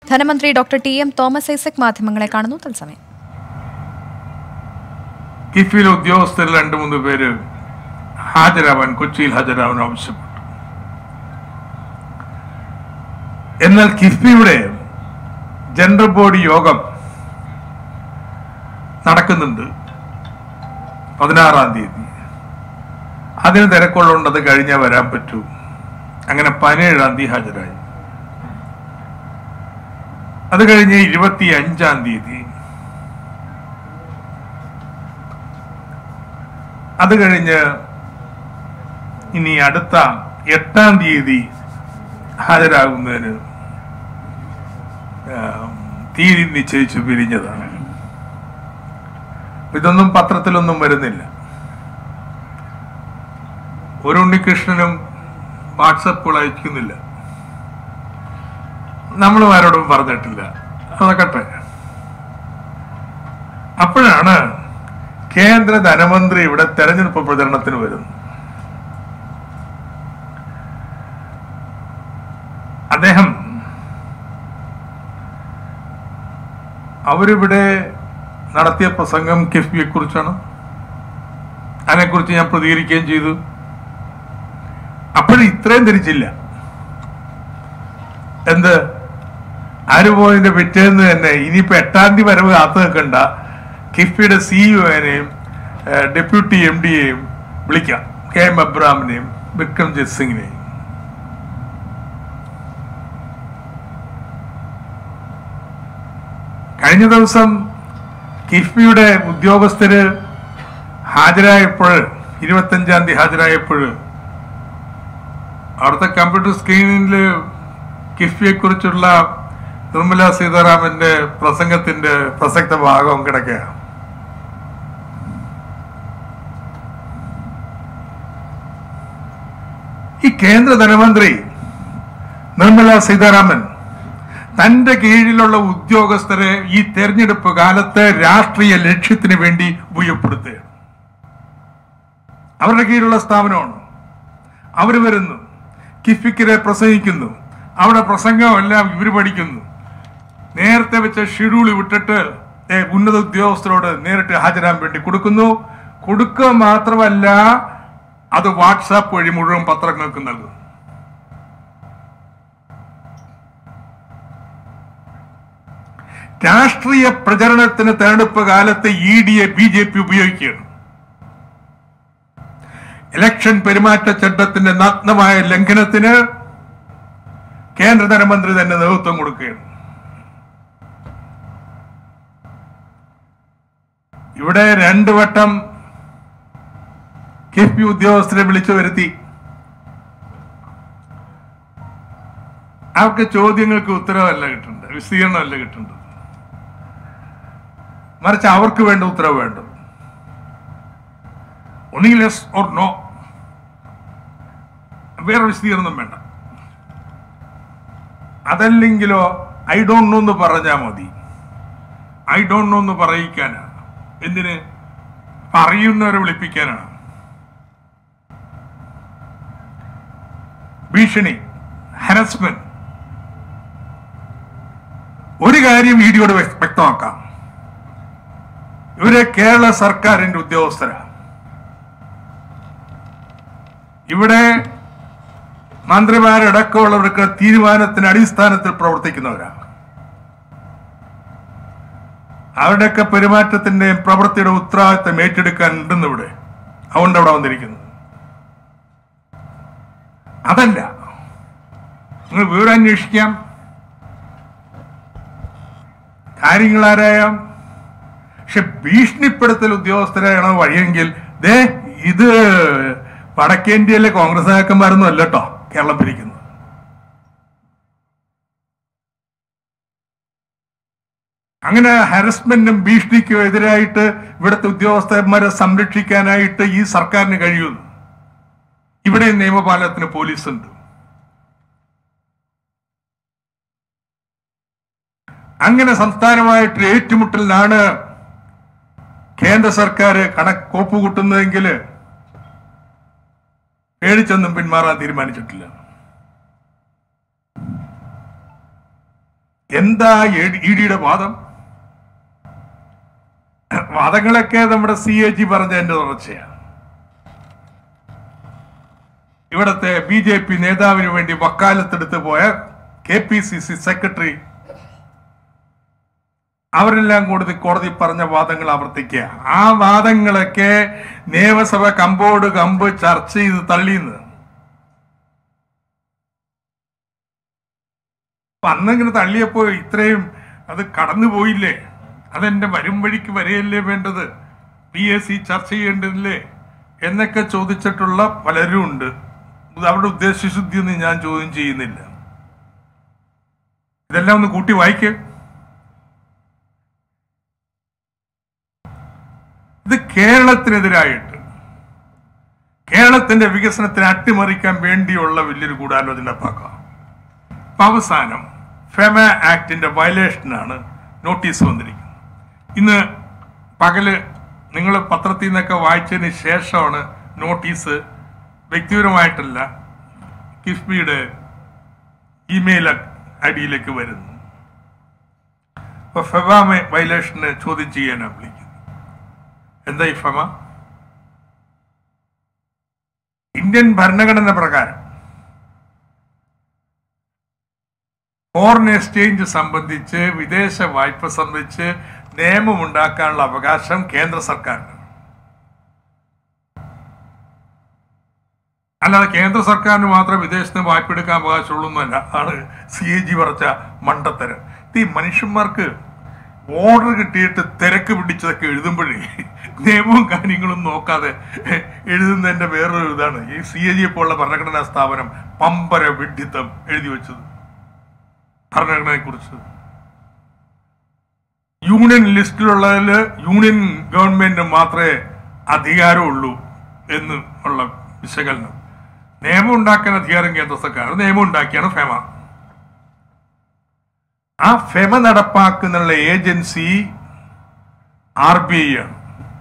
ധനമന്ത്രി doctor T M Thomas Isaac മാധ്യമങ്ങളെ കാണുന്നു തത്സമയം കിഫിയിലെ ഉദ്യോഗസ്ഥർ രണ്ടു മൂന്ന് പേര് ഹാജരാവാൻ കൊച്ചിയിൽ ഹാജരാവാൻ ആവശ്യപ്പെട്ടു എന്നാൽ കിഫിയുടെ ജനറൽ ബോഡി യോഗം നടക്കുന്നുണ്ട് പതിനാറാം തീയതി അതിന് തിരക്കുള്ളതുകൊണ്ട് അത് കഴിഞ്ഞാൽ വരാൻ പറ്റൂ അങ്ങനെ പതിനേഴാം തീയതി ഹാജരായി അത് കഴിഞ്ഞ് ഇരുപത്തി അഞ്ചാം തീയതി അത് കഴിഞ്ഞ് ഇനി അടുത്ത എട്ടാം തീയതി ഹാജരാകുന്നതിന് ആ, തീയതി നിശ്ചയിച്ച് പിരിഞ്ഞതാണ് ഇതൊന്നും പത്രത്തിലൊന്നും വരുന്നില്ല ഒരു ഉണ്ണികൃഷ്ണനും വാട്സപ്പുകൾ അയക്കുന്നില്ല നമ്മളും ആരോടും പറഞ്ഞിട്ടില്ല അതൊക്കട്ടെ അപ്പോഴാണ് കേന്ദ്ര ധനമന്ത്രി ഇവിടെ തെരഞ്ഞെടുപ്പ് പ്രചരണത്തിന് വരുന്നു അദ്ദേഹം അവരിവിടെ നടത്തിയ പ്രസംഗം കിഫ്ബിയെ കുറിച്ചാണ് അതിനെക്കുറിച്ച് ഞാൻ പ്രതികരിക്കുകയും ചെയ്തു അപ്പോഴും ഇത്രയും ധരിച്ചില്ല എന്ത് ആര് പോയതിന്റെ പിറ്റേന്ന് തന്നെ ഇനിയിപ്പോ എട്ടാം തീയതി വരവ് കാത്തു നിൽക്കണ്ട കിഫ്ബിയുടെ സിഇഒനെയും ഡെപ്യൂട്ടി എം ഡിയെയും വിളിക്കാം കെ എം അബ്രാമിനെയും വിക്രംജിത് സിംഗിനെയും കഴിഞ്ഞ ദിവസം കിഫ്ബിയുടെ ഉദ്യോഗസ്ഥര് ഹാജരായപ്പോൾ ഇരുപത്തഞ്ചാം തീയതി ഹാജരായപ്പോൾ അവിടുത്തെ കമ്പ്യൂട്ടർ സ്ക്രീനിൽ കിഫ്ബിയെ കുറിച്ചുള്ള നിർമ്മല സീതാരാമന്റെ പ്രസംഗത്തിന്റെ പ്രസക്ത ഭാഗം കിടക്കുക ഈ കേന്ദ്ര ധനമന്ത്രി നിർമ്മല സീതാരാമൻ തന്റെ കീഴിലുള്ള ഉദ്യോഗസ്ഥരെ ഈ തെരഞ്ഞെടുപ്പ് കാലത്ത് രാഷ്ട്രീയ ലക്ഷ്യത്തിന് വേണ്ടി ഉപയോഗപ്പെടുത്തുകയാണ് അവരുടെ കീഴിലുള്ള സ്ഥാപനമാണ് അവർ വരുന്നു കിഫിക്കിനെ പ്രസംഗിക്കുന്നു അവിടെ പ്രസംഗമെല്ലാം ഇവർ പഠിക്കുന്നു നേരത്തെ വെച്ച ഷെഡ്യൂൾ വിട്ടിട്ട് ഏ, ഉന്നത ഉദ്യോഗസ്ഥരോട് നേരിട്ട് ഹാജരാൻ വേണ്ടി കൊടുക്കുന്നു കൊടുക്കുക മാത്രമല്ല അത് വാട്സാപ്പ് വഴി മുഴുവൻ പത്രങ്ങൾക്ക് നൽകുന്നു രാഷ്ട്രീയ പ്രചരണത്തിന് തെരഞ്ഞെടുപ്പ് കാലത്ത് ഇ ഡിയെ ബി ജെ പി ഉപയോഗിക്കുകയാണ് ഇലക്ഷൻ പെരുമാറ്റച്ചട്ടത്തിന്റെ നഗ്നമായ ലംഘനത്തിന് കേന്ദ്ര ധനമന്ത്രി തന്നെ നേതൃത്വം കൊടുക്കുകയാണ് ഇവിടെ രണ്ടു വട്ടം കിഫ്ബി ഉദ്യോഗസ്ഥരെ വിളിച്ചു വരുത്തി അവർക്ക് ചോദ്യങ്ങൾക്ക് ഉത്തരവല്ല കിട്ടുന്നത് വിശദീകരണമല്ല കിട്ടുന്നത് മറിച്ച് അവർക്ക് വേണ്ട ഉത്തരവ് വേണ്ടത് ഒന്നുകിൽ യെസ് ഓർ നോ വേറെ വിശദീകരണം വേണ്ട അതല്ലെങ്കിലോ ഐ ഡോണ്ട് നോ എന്ന് പറഞ്ഞാൽ മതി ഐ ഡോണ്ട് നോ എന്ന് പറയിക്കാനാണ് എന്തിന് പറയുന്നവരെ വിളിപ്പിക്കാനാണ് ഭീഷണി ഹരസ്മെന്റ് ഒരു കാര്യം ഇഡിയോട് വ്യക്തമാക്കാം ഇവരെ കേരള സർക്കാരിന്റെ ഉദ്യോഗസ്ഥരാണ് ഇവിടെ മന്ത്രിമാരടക്കമുള്ളവർക്ക് തീരുമാനത്തിന് അടിസ്ഥാനത്തിൽ പ്രവർത്തിക്കുന്നവരാണ് അവരുടെയൊക്കെ പെരുമാറ്റത്തിന്റെയും പ്രവൃത്തിയുടെ ഉത്തരവാദിത്തം ഏറ്റെടുക്കാൻ ഉണ്ടെന്ന് ഇവിടെ അതുകൊണ്ട് അവിടെ വന്നിരിക്കുന്നത് അതല്ല നിങ്ങൾ വിവരം അന്വേഷിക്കാം കാര്യങ്ങൾ ആരായാം പക്ഷെ ഭീഷണിപ്പെടുത്തൽ ഉദ്യോഗസ്ഥരാണ് വഴിയെങ്കിൽ ദേ ഇത് വടക്കേന്ത്യയിലെ കോൺഗ്രസ് നേതാക്കന്മാരൊന്നും അല്ല കേട്ടോ കേരളം ഭരിക്കുന്നത് അങ്ങനെ ഹരസ്മെന്റും ഭീഷണിക്കും എതിരായിട്ട് ഇവിടുത്തെ ഉദ്യോഗസ്ഥന്മാരെ സംരക്ഷിക്കാനായിട്ട് ഈ സർക്കാരിന് കഴിയുന്നു ഇവിടെ നിയമപാലനത്തിന് പോലീസുണ്ട് അങ്ങനെ സംസ്ഥാനമായിട്ട് ഏറ്റുമുട്ടലിനാണ് കേന്ദ്ര സർക്കാർ കണക്ക് കോപ്പ് കൂട്ടുന്നതെങ്കിൽ പേടിച്ചൊന്നും പിന്മാറാൻ തീരുമാനിച്ചിട്ടില്ല എന്താ ഇ ഡിയുടെ വാദം വാദങ്ങളൊക്കെ നമ്മുടെ സി എ ജി പറഞ്ഞതിന്റെ തുടർച്ചയാണ് ഇവിടത്തെ ബി ജെ പി നേതാവിന് വേണ്ടി വക്കാലത്തെടുത്ത് പോയ K P C C secretary അവരെല്ലാം കൂടി കോടതി പറഞ്ഞ വാദങ്ങൾ ആവർത്തിക്കുക ആ വാദങ്ങളൊക്കെ നിയമസഭ കമ്പോട് കമ്പ് ചർച്ച ചെയ്ത് തള്ളിയെന്ന് അപ്പൊ അന്നിങ്ങനെ തള്ളിയപ്പോ ഇത്രയും അത് കടന്നു പോയില്ലേ അതെന്റെ വരും വഴിക്ക് വരെയല്ലേ വേണ്ടത് പി എസ് സി ചർച്ച ചെയ്യേണ്ടതില്ലേ എന്നൊക്കെ ചോദിച്ചിട്ടുള്ള പലരും ഉണ്ട് ഇത് അവരുടെ ഉദ്ദേശശുദ്ധിയൊന്നും ഞാൻ ചോദ്യം ചെയ്യുന്നില്ല ഇതെല്ലാം ഒന്ന് കൂട്ടി വായിക്ക് ഇത് കേരളത്തിനെതിരായിട്ട് കേരളത്തിന്റെ വികസനത്തിന് അട്ടിമറിക്കാൻ വേണ്ടിയുള്ള വലിയൊരു ഗൂഢാലോചന പാക്കാം അപ്പൊ അവസാനം ഫെമ ആക്ടിന്റെ വയലേഷനാണ് നോട്ടീസ് വന്നിരിക്കുന്നത് ഇന്ന് പകല് നിങ്ങൾ പത്രത്തിൽ നിന്നൊക്കെ വായിച്ചതിന് ശേഷമാണ് നോട്ടീസ് വ്യക്തിപരമായിട്ടല്ല കിഫ്ബിയുടെ ഇമെയിൽ ഐ ഡിയിലേക്ക് വരുന്നു അപ്പൊ ഫെമ വയലേഷന് ചോദ്യം ചെയ്യാനാണ് വിളിക്കുന്നത് എന്താ ഈ ഫെമ ഇന്ത്യൻ ഭരണഘടന പ്രകാരം ഫോറിൻ എക്സ്ചേഞ്ച് സംബന്ധിച്ച് വിദേശ വായ്പ സംബന്ധിച്ച് നിയമമുണ്ടാക്കാനുള്ള അവകാശം കേന്ദ്ര സർക്കാരിന് അല്ലാതെ കേന്ദ്ര സർക്കാരിന് മാത്രം വിദേശത്ത് നിന്ന് വായ്പ എടുക്കാൻ അവകാശമുള്ളൂ എന്നല്ല ആണ് സി എ ജി പറഞ്ഞ മണ്ടത്തരം ഇത് ഈ മനുഷ്യന്മാർക്ക് ഓർഡർ കിട്ടിയിട്ട് തിരക്ക് പിടിച്ചതൊക്കെ എഴുതുമ്പോഴേ നിയമവും കാര്യങ്ങളും നോക്കാതെ എഴുതുന്നതിന്റെ വേറൊരു ഇതാണ് ഈ സി എ ജി പോലുള്ള ഭരണഘടനാ സ്ഥാപനം പമ്പര വിഡ്ഢിത്തം എഴുതി വെച്ചത് ഭരണഘടനയെ കുറിച്ച് യൂണിയൻ ലിസ്റ്റിലുള്ളതിൽ യൂണിയൻ ഗവൺമെന്റ് മാത്രമേ അധികാരമുള്ളൂ എന്ന് ഉള്ള വിശകലനം നിയമം ഉണ്ടാക്കാൻ അധികാരം കേന്ദ്ര സർക്കാർ നിയമം ഉണ്ടാക്കിയാണ് ഫെമ ആ ഫെമ നടപ്പാക്കുന്നുള്ള ഏജൻസി ആർ ബി ഐ ആണ്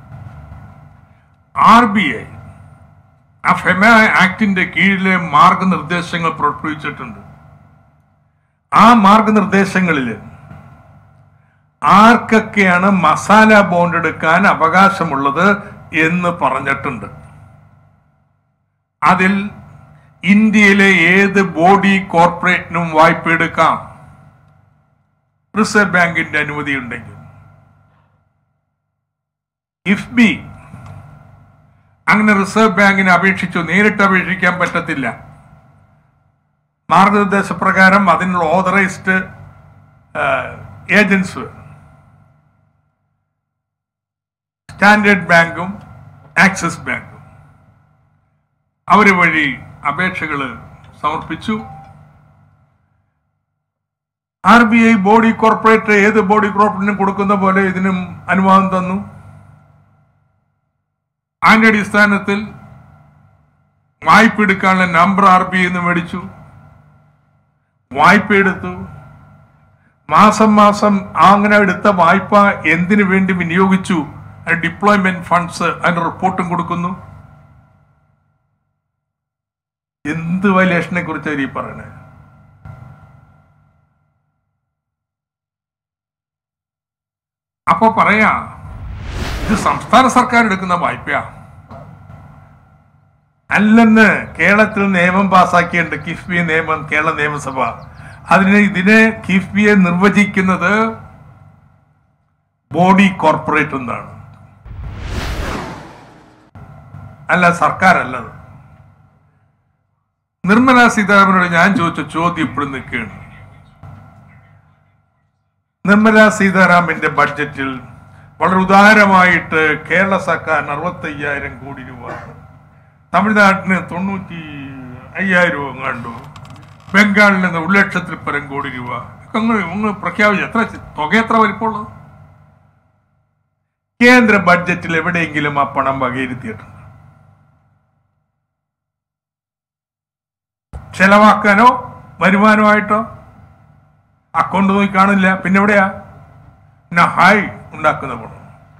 ആർ ബി ഐ ആ ഫെമ ആക്ടിന്റെ കീഴിലെ മാർഗനിർദ്ദേശങ്ങൾ പുറപ്പെടുവിച്ചിട്ടുണ്ട് ആ മാർഗനിർദ്ദേശങ്ങളിൽ ആർക്കൊക്കെയാണ് മസാല ബോണ്ട് എടുക്കാൻ അവകാശമുള്ളത് എന്ന് പറഞ്ഞിട്ടുണ്ട് അതിൽ ഇന്ത്യയിലെ ഏത് ബോഡി കോർപ്പറേറ്റിനും വായ്പ എടുക്കാം റിസർവ് ബാങ്കിന്റെ അനുമതി ഉണ്ടെങ്കിൽ ഇഫ്ബി അങ്ങനെ റിസർവ് ബാങ്കിന് അപേക്ഷിച്ചു നേരിട്ട് അപേക്ഷിക്കാൻ പറ്റത്തില്ല മാർഗനിർദ്ദേശപ്രകാരം അതിനുള്ള ഓതറൈസ്ഡ് ഏജൻസ് സ്റ്റാൻഡേർഡ് ബാങ്കും ആക്സിസ് ബാങ്കും അവർ വഴി അപേക്ഷകൾ സമർപ്പിച്ചു R B I body corporate ഏത് ബോഡി കോർപ്പറേറ്റിനും കൊടുക്കുന്ന പോലെ ഇതിനും അനുവാദം തന്നു അതിന്റെ അടിസ്ഥാനത്തിൽ വായ്പ എടുക്കാനുള്ള നമ്പർ ആർ ബി ഐ നിന്ന് മേടിച്ചു വായ്പ എടുത്തു മാസം മാസം അങ്ങനെ എടുത്ത വായ്പ എന്തിനു വേണ്ടി വിനിയോഗിച്ചു ഡിപ്ലോയ്മെന്റ് ഫണ്ട്സ് അതിന്റെ റിപ്പോർട്ടും കൊടുക്കുന്നു എന്ത് വയലേഷനെ കുറിച്ചാണ് ഈ പറയണേ അപ്പൊ പറയാ ഇത് സംസ്ഥാന സർക്കാർ എടുക്കുന്ന വായ്പയാ അല്ലെന്ന് കേരളത്തിൽ നിയമം പാസാക്കിയുണ്ട് കിഫ്ബി നിയമം കേരള നിയമസഭ അതിന് ഇതിനെ കിഫ്ബിയെ നിർവചിക്കുന്നത് ബോഡി കോർപ്പറേറ്റ് എന്നാണ് അല്ല സർക്കാരല്ലത് നിർമ്മല സീതാരാമനോട് ഞാൻ ചോദിച്ച ചോദ്യം ഇപ്പോഴും നിൽക്കുകയാണ് നിർമ്മല സീതാരാമന്റെ ബഡ്ജറ്റിൽ വളരെ ഉദാരമായിട്ട് കേരള സർക്കാരിന് അറുപത്തി അയ്യായിരം കോടി രൂപ തമിഴ്നാട്ടിന് തൊണ്ണൂറ്റി അയ്യായിരം രൂപ കണ്ടു ബംഗാളിൽ നിന്ന് ഒരു ലക്ഷത്തിൽ പരം കോടി രൂപ ഒക്കെ അങ്ങ് ഒന്ന് പ്രഖ്യാപിച്ചു എത്ര തുക എത്ര വലിപ്പമുള്ളത് കേന്ദ്ര ബഡ്ജറ്റിൽ എവിടെയെങ്കിലും ആ പണം വകയിരുത്തിയിട്ടുണ്ട് ചെലവാക്കാനോ വരുമാനമായിട്ടോ അക്കൗണ്ട് നോക്കി കാണില്ല പിന്നെ എവിടെയാ നഹായ് ഉണ്ടാക്കുന്ന പണം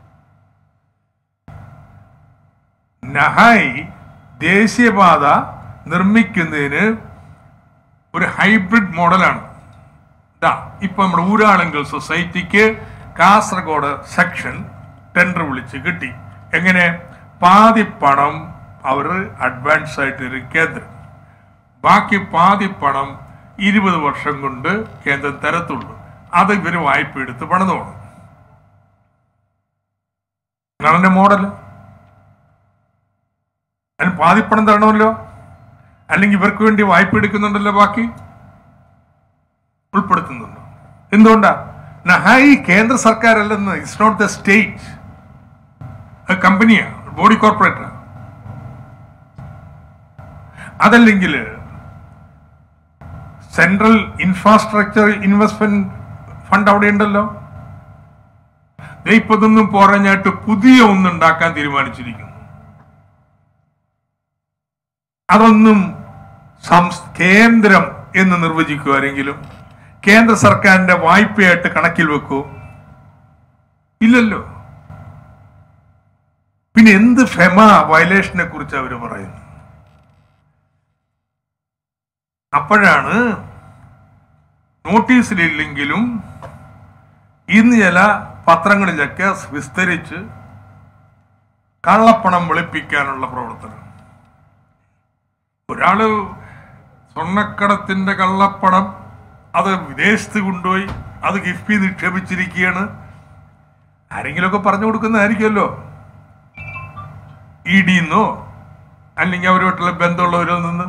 നഹായ് ദേശീയപാത നിർമ്മിക്കുന്നതിന് ഒരു ഹൈബ്രിഡ് മോഡലാണ് ദാ ഇപ്പൊ നമ്മുടെ ഊരാളുങ്കൽ സൊസൈറ്റിക്ക് കാസർഗോഡ് സെക്ഷൻ ടെൻഡർ വിളിച്ച് കിട്ടി എങ്ങനെ പാതി പണം അവർ അഡ്വാൻസ് ആയിട്ട് തരും കേന്ദ്രം ബാക്കി പാതി പണം ഇരുപത് വർഷം കൊണ്ട് കേന്ദ്രം തരത്തുള്ളൂ അത് ഇവര് വായ്പ എടുത്ത് പണിതോണം അതാണ് എന്റെ മോഡൽ അതിന് പാതിപ്പണം തരണമല്ലോ അല്ലെങ്കിൽ ഇവർക്ക് വേണ്ടി വായ്പ എടുക്കുന്നുണ്ടല്ലോ ബാക്കി ഉൾപ്പെടുത്തുന്നുണ്ട് എന്തുകൊണ്ടാ നഹായി കേന്ദ്ര സർക്കാരല്ലെന്ന് ഇറ്റ്സ് നോട്ട് ദ സ്റ്റേറ്റ് കമ്പനിയാ ബോഡി കോർപ്പറേറ്റർ അതല്ലെങ്കിൽ സെൻട്രൽ ഇൻഫ്രാസ്ട്രക്ചർ ഇൻവെസ്റ്റ്മെന്റ് ഫണ്ട് അവിടെ ഉണ്ടല്ലോ ദേ ഇപ്പൊ ഇതൊന്നും പോരാഞ്ഞായിട്ട് പുതിയ ഒന്നുണ്ടാക്കാൻ തീരുമാനിച്ചിരിക്കുന്നു അതൊന്നും സംസ് കേന്ദ്രം എന്ന് നിർവചിക്കുമാരെങ്കിലും കേന്ദ്ര സർക്കാരിന്റെ വായ്പയായിട്ട് കണക്കിൽ വെക്കൂ ഇല്ലല്ലോ പിന്നെ എന്ത് ഫെമ വയലേഷനെ കുറിച്ച് അവർ പറയുന്നു അപ്പോഴാണ് നോട്ടീസിലില്ലെങ്കിലും ഇന്ന് ചില പത്രങ്ങളിലൊക്കെ വിസ്തരിച്ച് കള്ളപ്പണം വെളുപ്പിക്കാനുള്ള പ്രവർത്തനം ഒരാള് സ്വർണ്ണക്കടത്തിന്റെ കള്ളപ്പണം അത് വിദേശത്ത് കൊണ്ടുപോയി അത് കിഫ്ബി നിക്ഷേപിച്ചിരിക്കുകയാണ് ആരെങ്കിലുമൊക്കെ പറഞ്ഞു കൊടുക്കുന്നതായിരിക്കുമല്ലോ ഇ ഡിന്നോ അല്ലെങ്കിൽ അവരുമായിട്ടുള്ള ബന്ധമുള്ളവരിൽ നിന്ന്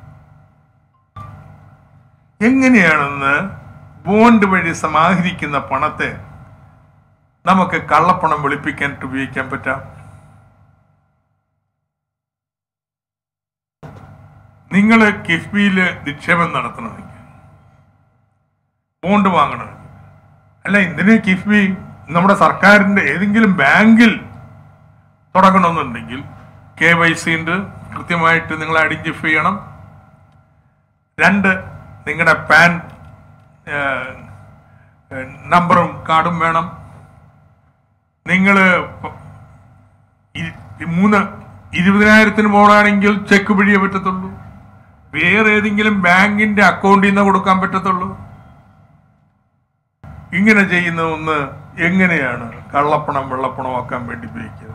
എങ്ങനെയാണെന്ന് ബോണ്ട് വഴി സമാഹരിക്കുന്ന പണത്തെ നമുക്ക് കള്ളപ്പണം വെളുപ്പിക്കാനായിട്ട് ഉപയോഗിക്കാൻ പറ്റാം നിങ്ങൾ കിഫ്ബിയിൽ നിക്ഷേപം നടത്തണമെങ്കിൽ ബോണ്ട് വാങ്ങണമെങ്കിൽ അല്ല എന്തിന് കിഫ്ബി നമ്മുടെ സർക്കാരിന്റെ ഏതെങ്കിലും ബാങ്കിൽ തുടങ്ങണമെന്നുണ്ടെങ്കിൽ കെ വൈ സി ഉണ്ട് കൃത്യമായിട്ട് നിങ്ങൾ ഐഡന്റിഫൈ ചെയ്യണം രണ്ട് നിങ്ങളുടെ പാൻ നമ്പറും കാർഡും വേണം നിങ്ങൾ മൂന്ന് ഇരുപതിനായിരത്തിന് മുകളാണെങ്കിൽ ചെക്ക് വഴിയേ പറ്റത്തുള്ളൂ വേറെ ഏതെങ്കിലും ബാങ്കിന്റെ അക്കൗണ്ടിൽ നിന്ന് കൊടുക്കാൻ പറ്റത്തുള്ളൂ ഇങ്ങനെ ചെയ്യുന്ന ഒന്ന് എങ്ങനെയാണ് കള്ളപ്പണം വെള്ളപ്പണം ആക്കാൻ വേണ്ടി ഉപയോഗിക്കുക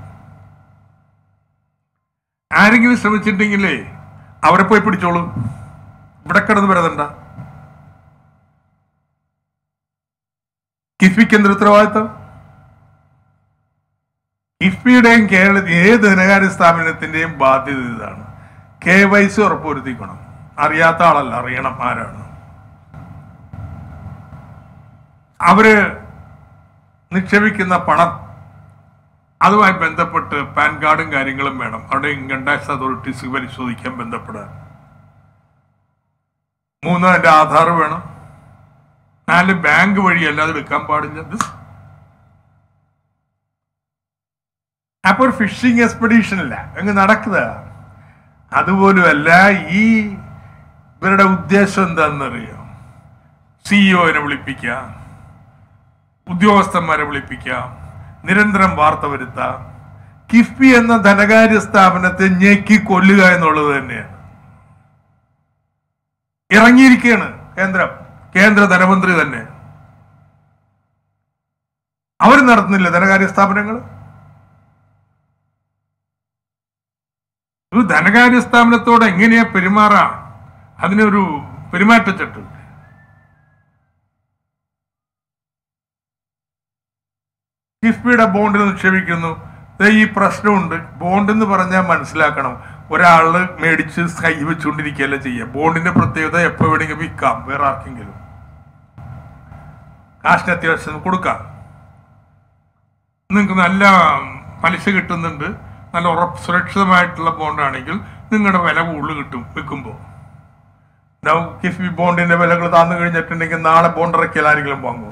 ആരെങ്കിലും ശ്രമിച്ചിട്ടുണ്ടെങ്കിലേ അവരെ പോയി പിടിച്ചോളൂ ഇവിടെ കിടന്ന് വരതണ്ട കിഫ്ബിക്ക് എന്തൊരു ഉത്തരവാദിത്തം കിഫ്ബിയുടെയും കേരളത്തിൽ ഏത് ധനകാര്യ സ്ഥാപനത്തിന്റെയും ബാധ്യത ഇതാണ് കെ വൈ സി ഉറപ്പുവരുത്തിക്കണം അറിയാത്ത ആളല്ല അറിയണം ആരാണ് അവര് നിക്ഷേപിക്കുന്ന പണം അതുമായി ബന്ധപ്പെട്ട് പാൻ കാർഡും കാര്യങ്ങളും വേണം അവിടെ ഇൻകം ടാക്സ് അതോറിറ്റീസ് പരിശോധിക്കാൻ ബന്ധപ്പെടാൻ മൂന്ന് അതിന്റെ ആധാർ വേണം നാല് ബാങ്ക് വഴി അല്ലാതെ എടുക്കാൻ പാടില്ല ഇത് അപ്പൊ ഒരു ഫിഷിംഗ് എക്സ്പെഡീഷൻ ഇല്ല അങ്ങ് നടക്കുക അതുപോലുമല്ല ഈ ഇവരുടെ ഉദ്ദേശം എന്താണെന്നറിയാം സിഇഒനെ വിളിപ്പിക്കാം ഉദ്യോഗസ്ഥന്മാരെ വിളിപ്പിക്കാം നിരന്തരം വാർത്ത വരുത്താം കിഫ്ബി എന്ന ധനകാര്യ സ്ഥാപനത്തെ ഞെക്കി കൊല്ലുക എന്നുള്ളത് തന്നെയാണ് ഇറങ്ങിയിരിക്കുകയാണ് കേന്ദ്രം കേന്ദ്ര ധനമന്ത്രി തന്നെ അവർ നടത്തുന്നില്ല ധനകാര്യ സ്ഥാപനങ്ങൾ ഒരു ധനകാര്യ സ്ഥാപനത്തോട് എങ്ങനെയാ പെരുമാറാം അതിനൊരു പെരുമാറ്റച്ചട്ടം കിഫ്ബിയുടെ ബോണ്ടിൽ നിക്ഷേപിക്കുന്നു ദേ ഈ പ്രശ്നമുണ്ട് ബോണ്ട് എന്ന് പറഞ്ഞാൽ മനസ്സിലാക്കണം ഒരാള് മേടിച്ച് കൈ വെച്ചുകൊണ്ടിരിക്കുകയല്ല ചെയ്യുക ബോണ്ടിന്റെ പ്രത്യേകത എപ്പോ വേണമെങ്കിലും വിൽക്കാം വേറെ ആർക്കെങ്കിലും കാശിന് അത്യാവശ്യം കൊടുക്കാം നിങ്ങൾക്ക് നല്ല പലിശ കിട്ടുന്നുണ്ട് നല്ല ഉറപ്പ് സുരക്ഷിതമായിട്ടുള്ള ബോണ്ടാണെങ്കിൽ നിങ്ങളുടെ വില കൂടുതൽ കിട്ടും വിൽക്കുമ്പോൾ കിഫ്ബി ബോണ്ടിന്റെ വിലകൾ താന്നു കഴിഞ്ഞിട്ടുണ്ടെങ്കിൽ നാളെ ബോണ്ട് ഇറക്കിയാൽ ആരെങ്കിലും വാങ്ങുമോ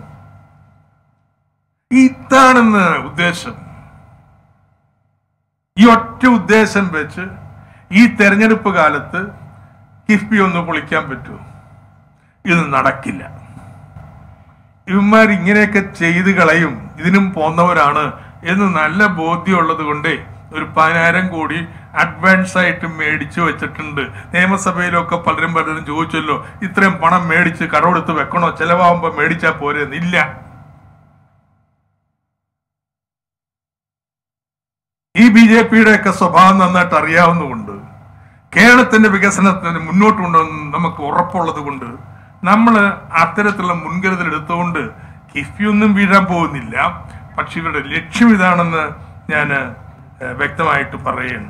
ഇതാണെന്ന് ഉദ്ദേശം ഈ ഒറ്റ ഉദ്ദേശം വെച്ച് ഈ തെരഞ്ഞെടുപ്പ് കാലത്ത് കിഫ്ബി ഒന്ന് പൊളിക്കാൻ പറ്റുമോ ഇത് നടക്കില്ല ഇവന്മാർ ഇങ്ങനെയൊക്കെ ചെയ്ത് കളയും ഇതിനും പോന്നവരാണ് എന്ന് നല്ല ബോധ്യമുള്ളത് കൊണ്ടേ ഒരു പതിനായിരം കോടി അഡ്വാൻസ് ആയിട്ട് മേടിച്ചു വെച്ചിട്ടുണ്ട് നിയമസഭയിലൊക്കെ പലരും പലരും ചോദിച്ചല്ലോ ഇത്രയും പണം മേടിച്ച് കടമെടുത്ത് വെക്കണോ ചെലവാകുമ്പോ മേടിച്ചാൽ പോരെ ഇല്ല ഈ ബി ജെ പിയുടെ ഒക്കെ സ്വഭാവം നന്നായിട്ട് അറിയാവുന്നതുകൊണ്ട് കേരളത്തിന്റെ വികസനത്തിന് മുന്നോട്ട് കൊണ്ടുവന്ന് നമുക്ക് ഉറപ്പുള്ളത് കൊണ്ട് നമ്മൾ അത്തരത്തിലുള്ള മുൻകരുതൽ എടുത്തുകൊണ്ട് കിഫ്ബിയൊന്നും വീഴാൻ പോകുന്നില്ല പക്ഷെ ഇവരുടെ ലക്ഷ്യം ഇതാണെന്ന് ഞാൻ വ്യക്തമായിട്ട് പറയുന്നു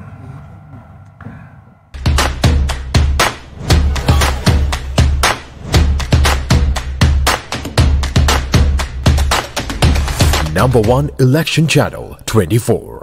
Number one election channel 24.